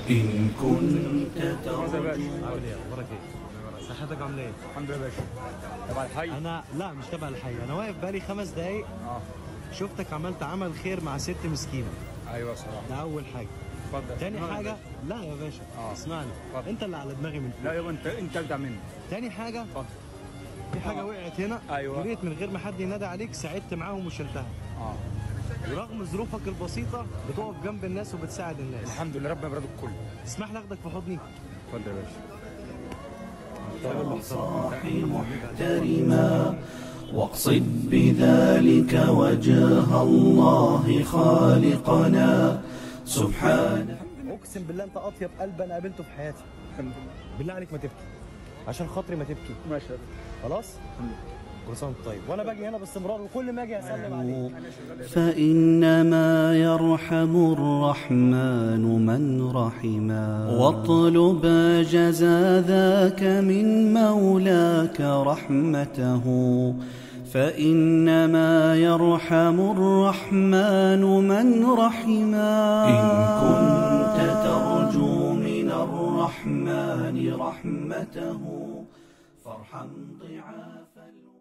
إن كنت ترجو عامل ايه اخبارك ايه صحتك عامله ايه الحمد لله يا باشا تبع الحي انا لا مش تبع الحي انا واقف بقالي خمس دقايق اه شفتك عملت عمل خير مع ست مسكينه ايوه صراحه ده اول حاجه اتفضل تاني اسمعني حاجه يا لا يا باشا آه. اسمعني اتفضل. انت اللي على دماغي من باشا. فوق لا يابا انت انت ابدع مني تاني حاجه اتفضل في حاجه آه. وقعت هنا أيوة. جريت من غير ما حد ينادي عليك ساعدت معاهم وشلتها اه ورغم ظروفك البسيطه بتقف جنب الناس وبتساعد الناس الحمد لله ربنا يبارك الكل تسمح لي اخدك في حضني اتفضل يا باشا محترما واقصد بذلك وجه الله خالقنا سبحانه اقسم بالله انت اطيب قلب انا قابلته في حياتي الحمد لله بالله عليك ما تبكي عشان خاطري ما تبكي ماشي خلاص كل سنه وانت طيب وانا باجي هنا باستمرار وكل ما اجي اسلم عليك فإنما يرحم الرحمن من رحما واطلب جزا ذاك من مولاك رحمته فإنما يرحم الرحمن من رحما إن كنت ترجو من الرحمن رحمته فارحم ضعاف الوحيد